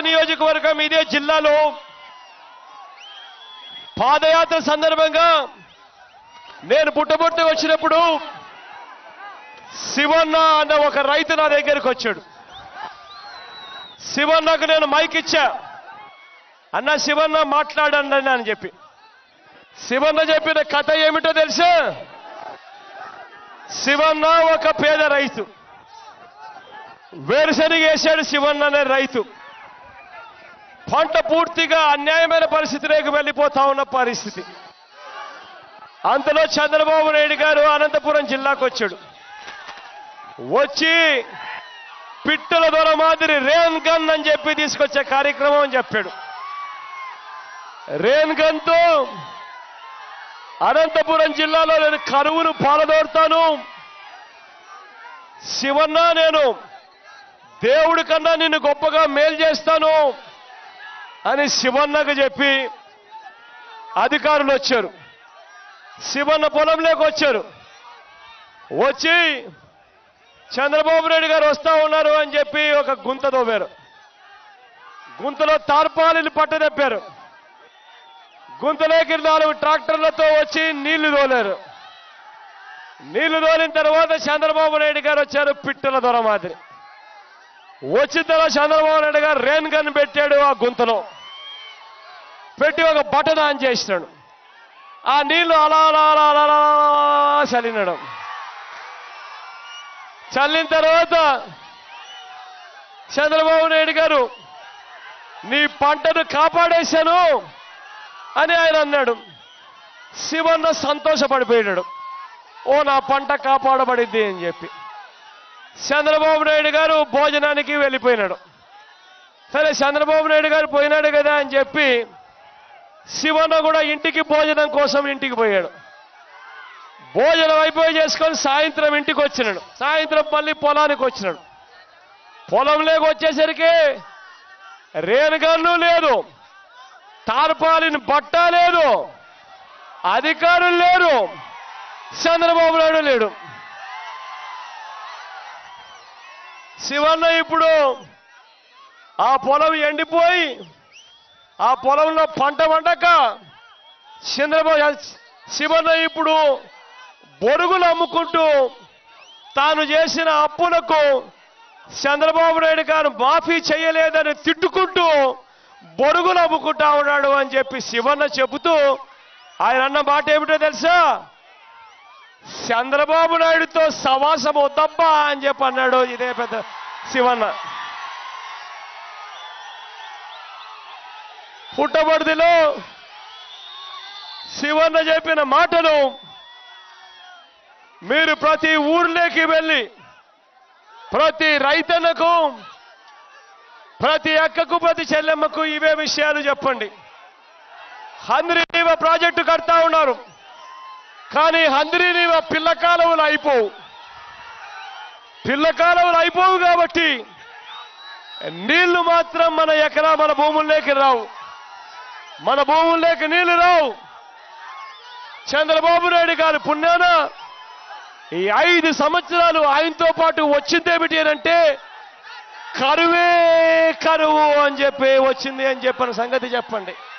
నియోజకవర్గం ఇదే జిల్లాలో పాదయాత్ర సందర్భంగా నేను పుట్టబొట్టి వచ్చినప్పుడు శివన్న అన్న ఒక రైతు నా దగ్గరికి వచ్చాడు శివన్నకు నేను మైక్ ఇచ్చా అన్న శివన్న మాట్లాడండి అని చెప్పి శివన్న చెప్పిన కథ ఏమిటో తెలుసా శివన్న ఒక పేద రైతు వేరుశనగ వేశాడు శివన్న అనే రైతు పంట పూర్తిగా అన్యాయమైన పరిస్థితిలోకి వెళ్ళిపోతా ఉన్న పరిస్థితి అంతలో చంద్రబాబు నాయుడు గారు అనంతపురం జిల్లాకు వచ్చాడు వచ్చి పిట్టల దొర మాదిరి రేన్ గన్ అని చెప్పి తీసుకొచ్చే కార్యక్రమం అని చెప్పాడు రేన్ గన్తో అనంతపురం జిల్లాలో నేను కరువును పాలదోడతాను శివన్న నేను దేవుడి కన్నా నిన్ను గొప్పగా మేలు చేస్తాను అని శివన్నకు చెప్పి అధికారులు వచ్చారు శివన్న పొలంలోకి వచ్చారు వచ్చి చంద్రబాబు నాయుడు గారు వస్తా ఉన్నారు అని చెప్పి ఒక గుంత తోవారు గుంతలో తార్పాలిని పట్టదెప్పారు గుంతలోకి నాలుగు ట్రాక్టర్లతో వచ్చి నీళ్లు తోలారు నీళ్లు తోలిన తర్వాత చంద్రబాబు నాయుడు గారు వచ్చారు పిట్టల దొర మాదిరి వచ్చిన తర్వాత చంద్రబాబు నాయుడు గారు రేన్ గన్ పెట్టాడు ఆ గుంతలో పెట్టి ఒక బటన్ ఆన్ చేసినాడు ఆ నీళ్లు అలా అలా అలా అలా అలా చల్లినాడు చల్లిన తర్వాత చంద్రబాబు నాయుడు గారు నీ పంటను కాపాడేశాను అని ఆయన అన్నాడు శివన్న సంతోషపడిపోయాడు ఓ నా పంట కాపాడబడింది అని చెప్పి చంద్రబాబు నాయుడు గారు భోజనానికి వెళ్ళిపోయినాడు సరే చంద్రబాబు నాయుడు గారు పోయినాడు కదా అని చెప్పి శివన్న కూడా ఇంటికి భోజనం కోసం ఇంటికి పోయాడు భోజనం అయిపోయి చేసుకొని సాయంత్రం ఇంటికి వచ్చినాడు సాయంత్రం మళ్ళీ పొలానికి వచ్చినాడు పొలంలోకి వచ్చేసరికి రేణుగన్ను లేదు టార్పాలిన్ బట్ట లేదు అధికారులు లేరు చంద్రబాబు నాయుడు లేడు శివన్న ఇప్పుడు ఆ పొలం ఎండిపోయి ఆ పొలంలో పంట పండక చంద్రబాబు శివన్న ఇప్పుడు బొరుగులు అమ్ముకుంటూ తాను చేసిన అప్పులకు చంద్రబాబు నాయుడు గారు మాఫీ చేయలేదని తిట్టుకుంటూ బొరుగులు అమ్ముకుంటా ఉన్నాడు అని చెప్పి శివన్న చెబుతూ ఆయన అన్న మాట ఏమిటో తెలుసా చంద్రబాబు నాయుడుతో సవాసం వద్దబ్బా అని చెప్పి అన్నాడు ఇదే పెద్ద శివన్న పుట్టబడిదిలో శివన్న చెప్పిన మాటలు మీరు ప్రతి ఊర్లోకి వెళ్ళి ప్రతి రైతన్నకు ప్రతి అక్కకు ప్రతి చెల్లెమ్మకు ఇవే విషయాలు చెప్పండి హంద్రీనీవ ప్రాజెక్టు కడతా ఉన్నారు కానీ హంద్రీనీవ పిల్ల కాలువలు అయిపోవు పిల్ల కాలువలు అయిపోవు కాబట్టి నీళ్లు మాత్రం మన ఎకరా మన భూముల్లోకి రావు మన భూముల్లోకి నీళ్లు రావు చంద్రబాబు నాయుడు గారి పుణ్యాన ఈ ఐదు సంవత్సరాలు ఆయనతో పాటు వచ్చిందేమిటి అని అంటే కరువే కరువు అని చెప్పి వచ్చింది అని చెప్పిన సంగతి చెప్పండి